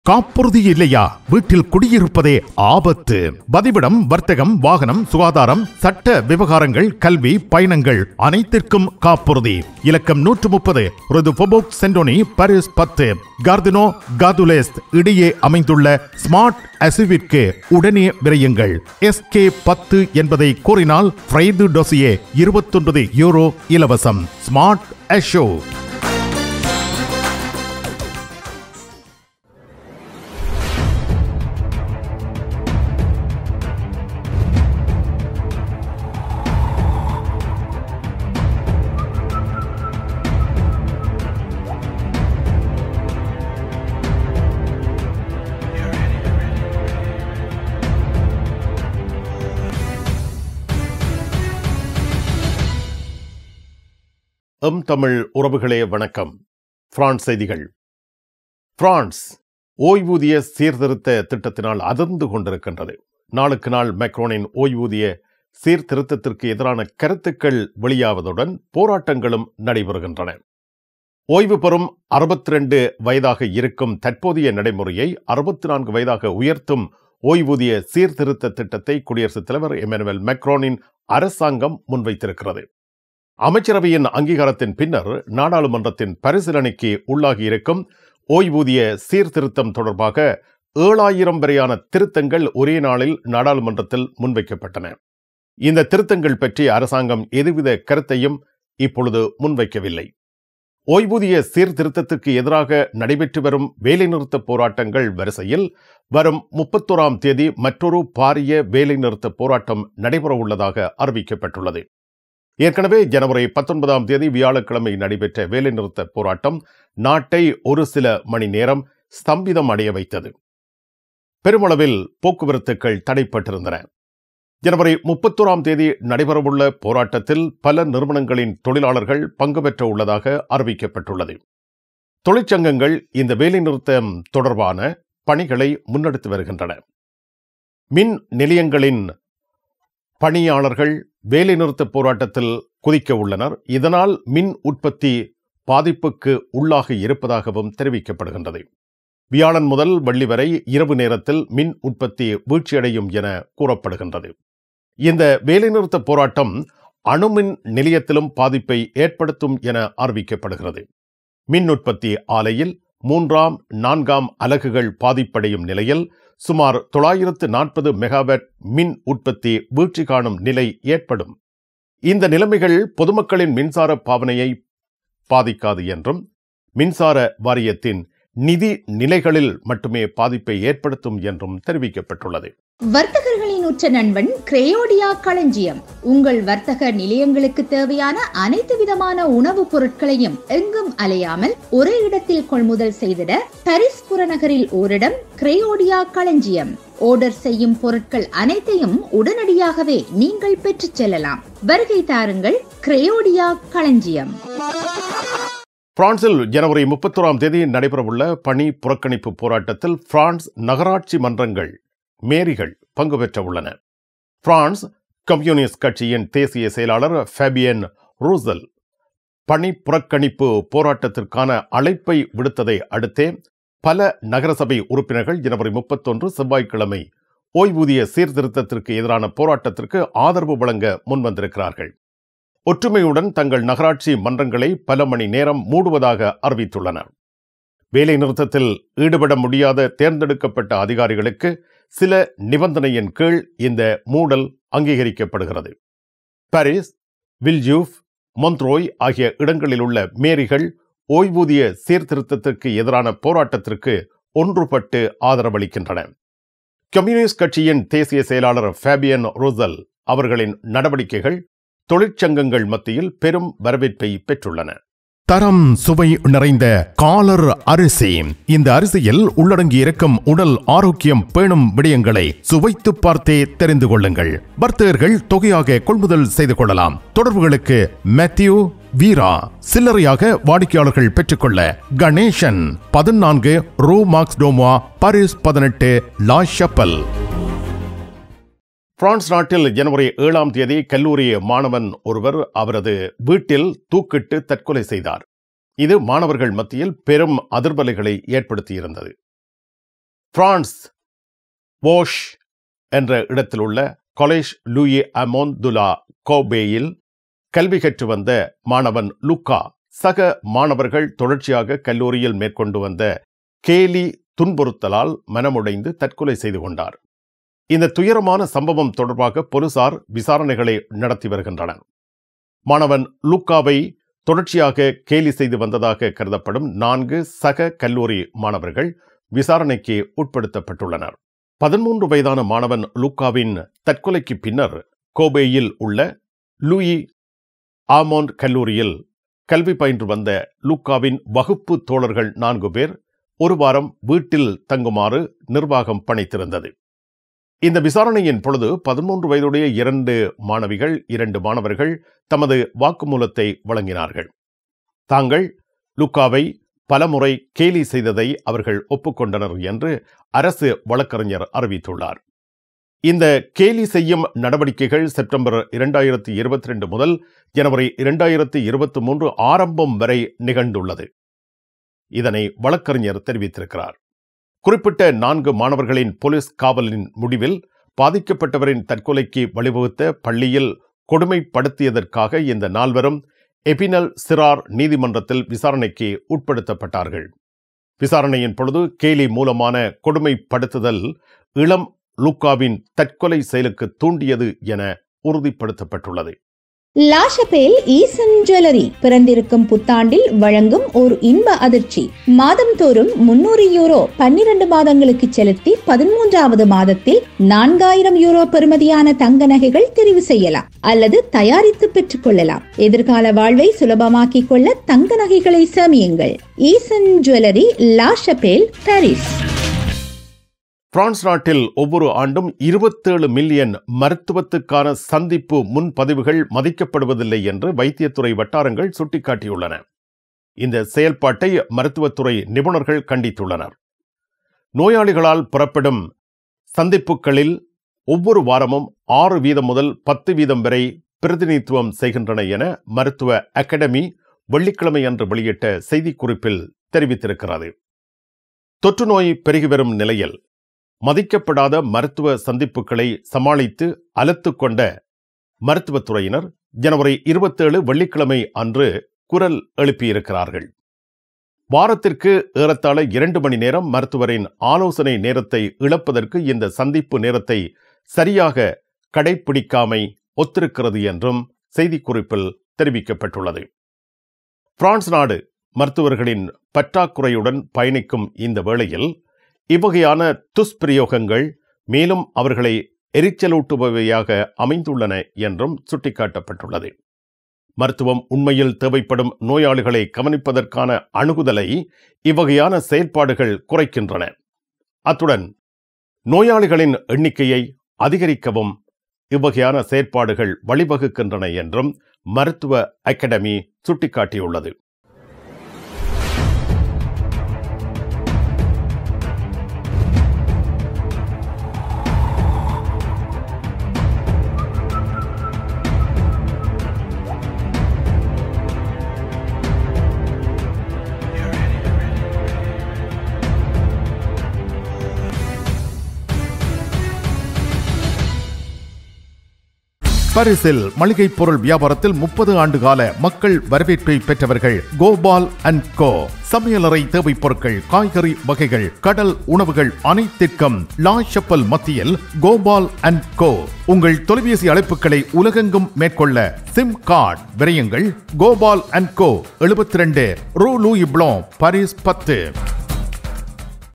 காப்புறுதி இல்லையா வீட்டில் குடியிருப்பதே ஆபத்து பதிவிடம் வர்த்தகம் வாகனம் சுகாதாரம் சட்ட விவகாரங்கள் கல்வி பயணங்கள் அனைத்திற்கும் காப்புறுதி இலக்கம் நூற்று முப்பது ருதுபொபோக் சென்டோனி பாரிஸ் பத்து கார்தினோ காதுலேஸ் இடையே அமைந்துள்ள ஸ்மார்ட் அசுவிற்கு உடனே விரையுங்கள் எஸ்கே பத்து என்பதை கூறினால் ஃப்ரைது டொசியே இருபத்தொன்பது யூரோ இலவசம் ஸ்மார்ட் அஷோ எம் தமிழ் உறவுகளே வணக்கம் பிரான்ஸ் செய்திகள் பிரான்ஸ் ஓய்வூதிய சீர்திருத்த திட்டத்தினால் அதிர்ந்து கொண்டிருக்கின்றது நாளுக்கு நாள் மேக்ரோனின் ஓய்வூதிய சீர்திருத்தத்திற்கு எதிரான கருத்துக்கள் வெளியாவதுடன் போராட்டங்களும் நடைபெறுகின்றன ஓய்வு பெறும் அறுபத்தி ரெண்டு வயதாக இருக்கும் தற்போதைய நடைமுறையை அறுபத்தி நான்கு வயதாக உயர்த்தும் ஓய்வூதிய சீர்திருத்த திட்டத்தை குடியரசுத் தலைவர் எமனுவல் மேக்ரோனின் அரசாங்கம் முன்வைத்திருக்கிறது அமைச்சரவையின் அங்கீகாரத்தின் பின்னர் நாடாளுமன்றத்தின் பரிசீலனைக்கு உள்ளாகி இருக்கும் ஓய்வூதிய சீர்திருத்தம் தொடர்பாக ஏழாயிரம் வரையான திருத்தங்கள் ஒரே நாளில் நாடாளுமன்றத்தில் முன்வைக்கப்பட்டன இந்த திருத்தங்கள் பற்றி அரசாங்கம் எதுவித கருத்தையும் இப்பொழுது முன்வைக்கவில்லை ஓய்வூதிய சீர்திருத்தத்துக்கு எதிராக நடைபெற்று வரும் வேலைநிறுத்த போராட்டங்கள் வரிசையில் வரும் முப்பத்தோராம் தேதி மற்றொரு பாரிய வேலைநிறுத்த போராட்டம் நடைபெறவுள்ளதாக அறிவிக்கப்பட்டுள்ளது ஏற்கனவே ஜனவரி பத்தொன்பதாம் தேதி வியாழக்கிழமை நடைபெற்ற வேலைநிறுத்த போராட்டம் நாட்டை ஒரு சில மணி நேரம் ஸ்தம்பிதம் அடைய வைத்தது பெருமளவில் போக்குவரத்துக்கள் தடைப்பட்டிருந்தன ஜனவரி முப்பத்தோராம் தேதி நடைபெறவுள்ள போராட்டத்தில் பல நிறுவனங்களின் தொழிலாளர்கள் பங்கு பெற்ற உள்ளதாக அறிவிக்கப்பட்டுள்ளது தொழிற்சங்கங்கள் இந்த வேலைநிறுத்தம் தொடர்பான பணிகளை முன்னெடுத்து வருகின்றன மின் நிலையங்களின் பணியாளர்கள் வேலைநிறுத்த போராட்டத்தில் குதிக்க உள்ளனர் இதனால் மின் உற்பத்தி பாதிப்புக்கு உள்ளாகி இருப்பதாகவும் தெரிவிக்கப்படுகின்றது வியாழன் முதல் வெள்ளி வரை இரவு நேரத்தில் மின் உற்பத்தி வீழ்ச்சியடையும் என கூறப்படுகின்றது இந்த வேலைநிறுத்த போராட்டம் அணுமின் நிலையத்திலும் பாதிப்பை ஏற்படுத்தும் என அறிவிக்கப்படுகிறது மின் உற்பத்தி ஆலையில் மூன்றாம் நான்காம் அலகுகள் பாதிப்படையும் நிலையில் சுமார் தொள்ளாயிரத்து நாற்பது மெகாவாட் மின் உற்பத்தி வீழ்ச்சி காணும் நிலை ஏற்படும் இந்த நிலைமைகள் பொதுமக்களின் மின்சார பாவனையை பாதிக்காது என்றும் மின்சார வாரியத்தின் நிதி நிலைகளில் மட்டுமே பாதிப்பை ஏற்படுத்தும் என்றும் தெரிவிக்கப்பட்டுள்ளது வர்த்தகர்களின் உற்ற நண்பன் கிரேயோடியா களஞ்சியம் உங்கள் வர்த்தக நிலையங்களுக்கு தேவையான அனைத்து விதமான உணவுப் பொருட்களையும் எங்கும் அலையாமல் ஒரே இடத்தில் கொள்முதல் செய்திட பரிஸ் புறநகரில் ஓரிடம் கிரேயோடியா களஞ்சியம் ஆர்டர் செய்யும் பொருட்கள் அனைத்தையும் உடனடியாகவே நீங்கள் பெற்றுச் செல்லலாம் வருகை தாருங்கள் கிரேயோடியா களஞ்சியம் பிரான்சில் ஜனவரி முப்பத்தோராம் தேதி நடைபெறவுள்ள பணி புறக்கணிப்பு போராட்டத்தில் பிரான்ஸ் நகராட்சி மன்றங்கள் மேரிகள் பங்கு பெற்ற உள்ளன பிரான்ஸ் கம்யூனிஸ்ட் கட்சியின் தேசிய செயலாளர் ஃபேபியன் ரூசல் பணி புறக்கணிப்பு போராட்டத்திற்கான அழைப்பை விடுத்ததை அடுத்தே பல நகரசபை உறுப்பினர்கள் ஜனவரி முப்பத்தொன்று செவ்வாய்க்கிழமை ஓய்வூதிய சீர்திருத்தத்திற்கு எதிரான போராட்டத்திற்கு ஆதரவு வழங்க முன்வந்திருக்கிறார்கள் ஒற்றுமையுடன் தங்கள் நகராட்சி மன்றங்களை பல மணி நேரம் மூடுவதாக அறிவித்துள்ளனர் வேலை நிறுத்தத்தில் ஈடுபட முடியாத தேர்ந்தெடுக்கப்பட்ட அதிகாரிகளுக்கு சில நிபந்தனையின் கீழ் இந்த மூடல் அங்கீகரிக்கப்படுகிறது பாரிஸ் வில்ஜூஃப் மொந்த்ரோய் ஆகிய இடங்களில் உள்ள மேரிகள் ஓய்வூதிய சீர்திருத்தத்திற்கு எதிரான போராட்டத்திற்கு ஒன்றுபட்டு ஆதரவளிக்கின்றன கம்யூனிஸ்ட் கட்சியின் தேசிய செயலாளர் ஃபேபியன் ரோசல் அவர்களின் நடவடிக்கைகள் தொழிற்சங்கங்கள் மத்தியில் பெரும் வரவேற்பை பெற்றுள்ளன தரம் சுவை நிறைந்த காலர் அரிசி இந்த அரிசியில் உள்ளடங்கி இருக்கும் உடல் ஆரோக்கியம் பேணும் விடயங்களை சுவைத்து பார்த்தே தெரிந்து கொள்ளுங்கள் வர்த்தகர்கள் தொகையாக கொள்முதல் செய்து கொள்ளலாம் தொடர்புகளுக்கு மேத்யூ வீரா சில்லறையாக வாடிக்கையாளர்கள் பெற்றுக்கொள்ள கணேசன் பதினான்கு ரூ மார்க்ஸ் டோமா பாரிஸ் பதினெட்டு லா ஷப்பல் பிரான்ஸ் நாட்டில் ஜனவரி ஏழாம் தேதி கல்லூரி மாணவன் ஒருவர் அவரது வீட்டில் தூக்கிட்டு தற்கொலை செய்தார் இது மாணவர்கள் மத்தியில் பெரும் அதிர்வலைகளை ஏற்படுத்தியிருந்தது பிரான்ஸ் போஷ் என்ற இடத்தில் உள்ள கொலேஷ் லூயி அமோந்துலா கோபேயில் கல்வி கற்று வந்த மாணவன் லுக்கா சக மாணவர்கள் தொடர்ச்சியாக கல்லூரியில் மேற்கொண்டு வந்த கேலி துன்புறுத்தலால் மனமுடைந்து தற்கொலை செய்து கொண்டார் இந்த துயரமான சம்பவம் தொடர்பாக போலீசார் விசாரணைகளை நடத்தி வருகின்றனர் மாணவன் லூக்காவை தொடர்ச்சியாக கேலி செய்து வந்ததாக கருதப்படும் நான்கு சக கல்லூரி மாணவர்கள் விசாரணைக்கு உட்படுத்தப்பட்டுள்ளனர் பதிமூன்று வயதான மாணவன் லூக்காவின் தற்கொலைக்கு பின்னர் கோபேயில் உள்ள லூயி ஆமோண்ட் கல்லூரியில் கல்வி பயின்று வந்த லூக்காவின் வகுப்பு தோழர்கள் நான்கு பேர் ஒரு வாரம் வீட்டில் தங்குமாறு நிர்வாகம் பணித்திருந்தது இந்த விசாரணையின் பொழுது பதிமூன்று வயதுடைய இரண்டு மாணவிகள் இரண்டு மாணவர்கள் தமது வாக்குமூலத்தை வழங்கினார்கள் தாங்கள் லுக்காவை பலமுறை கேலி செய்ததை அவர்கள் ஒப்புக்கொண்டனர் என்று அரசு வழக்கறிஞர் அறிவித்துள்ளார் இந்த கேலி செய்யும் நடவடிக்கைகள் செப்டம்பர் இரண்டாயிரத்தி இருபத்தி ரெண்டு முதல் ஜனவரி இரண்டாயிரத்தி இருபத்தி மூன்று ஆரம்பம் வரை நிகழ்ந்துள்ளது இதனை வழக்கறிஞர் தெரிவித்திருக்கிறார் குறிப்பிட்ட நான்கு மாணவர்களின் போலீஸ் காவலின் முடிவில் பாதிக்கப்பட்டவரின் தற்கொலைக்கு வழிவகுத்த பள்ளியில் கொடுமைப்படுத்தியதற்காக இந்த நால்வரும் எபினல் சிறார் நீதிமன்றத்தில் விசாரணைக்கு உட்படுத்தப்பட்டார்கள் விசாரணையின் பொழுது கேலி மூலமான கொடுமைப்படுத்துதல் இளம் லூக்காவின் தற்கொலை செயலுக்கு தூண்டியது என உறுதிப்படுத்தப்பட்டுள்ளது லாஷபேல் ஈசன் ஜுவல்லரி பிறந்திருக்கும் புத்தாண்டில் வழங்கும் ஒரு இன்ப அதிர்ச்சி மாதம்தோறும் முன்னூறு யூரோ பன்னிரண்டு மாதங்களுக்கு செலுத்தி பதிமூன்றாவது மாதத்தில் நான்காயிரம் யூரோ பெறுமதியான தங்க நகைகள் தெரிவு செய்யலாம் அல்லது தயாரித்து பெற்றுக் கொள்ளலாம் எதிர்கால வாழ்வை சுலபமாக்கிக் கொள்ள தங்க நகைகளை சேமியுங்கள் Eesan jewellery La Chapelle Paris France நாட்டில் ஒவ்வொரு ஆண்டும் இருபத்தேழு மில்லியன் மருத்துவத்துக்கான சந்திப்பு முன்பதிவுகள் மதிக்கப்படுவதில்லை என்று வைத்தியத்துறை வட்டாரங்கள் சுட்டிக்காட்டியுள்ளன இந்த செயல்பாட்டை மருத்துவத்துறை நிபுணர்கள் கண்டித்துள்ளனர் நோயாளிகளால் புறப்படும் சந்திப்புகளில் ஒவ்வொரு வாரமும் ஆறு வீதம் முதல் பத்து வீதம் வரை பிரதிநிதித்துவம் செய்கின்றன என மருத்துவ அகாடமி வெள்ளிக்கிழமை அன்று வெளியிட்ட செய்திக்குறிப்பில் தெரிவித்திருக்கிறது தொற்று நோய் பெருகி வரும் நிலையில் மதிக்கப்படாத மருத்துவ சந்திப்புகளை சமாளித்து அலத்து கொண்ட மருத்துவத்துறையினர் ஜனவரி இருபத்தேழு வெள்ளிக்கிழமை அன்று குரல் எழுப்பியிருக்கிறார்கள் வாரத்திற்கு ஏறத்தாழ இரண்டு மணி நேரம் மருத்துவரின் ஆலோசனை நேரத்தை இழப்பதற்கு இந்த சந்திப்பு நேரத்தை சரியாக கடைபிடிக்காமை ஒத்திருக்கிறது என்றும் செய்திக்குறிப்பில் தெரிவிக்கப்பட்டுள்ளது பிரான்ஸ் நாடு மருத்துவர்களின் பற்றாக்குறையுடன் பயணிக்கும் இந்த வேளையில் இவ்வகையான துஷ்பிரயோகங்கள் மேலும் அவர்களை எரிச்சலூட்டுபவையாக அமைந்துள்ளன என்றும் சுட்டிக்காட்டப்பட்டுள்ளது மருத்துவம் உண்மையில் தேவைப்படும் நோயாளிகளை கவனிப்பதற்கான அணுகுதலை இவ்வகையான செயல்பாடுகள் குறைக்கின்றன அத்துடன் நோயாளிகளின் எண்ணிக்கையை அதிகரிக்கவும் இவ்வகையான செயற்பாடுகள் வழிவகுக்கின்றன என்றும் மருத்துவ அகாடமி சுட்டிக்காட்டியுள்ளது பரிசில் மளிகை பொருள் வியாபாரத்தில் முப்பது ஆண்டு கால மக்கள் வரவேற்பை பெற்றவர்கள் கோபால் அண்ட் கோ சமையலறை தேவை பொருட்கள் காய்கறி வகைகள் கடல் உணவுகள் அனைத்திற்கும் லா ஷப்பல் மத்தியில் கோபால் அண்ட் கோ உங்கள் தொலைபேசி அழைப்புகளை உலகெங்கும் மேற்கொள்ள சிம் கார்டு விரயங்கள் கோபால் அண்ட் கோ எழுபத்தி ரெண்டு ரூ லூயி ப்ளோ பாரிஸ் பத்து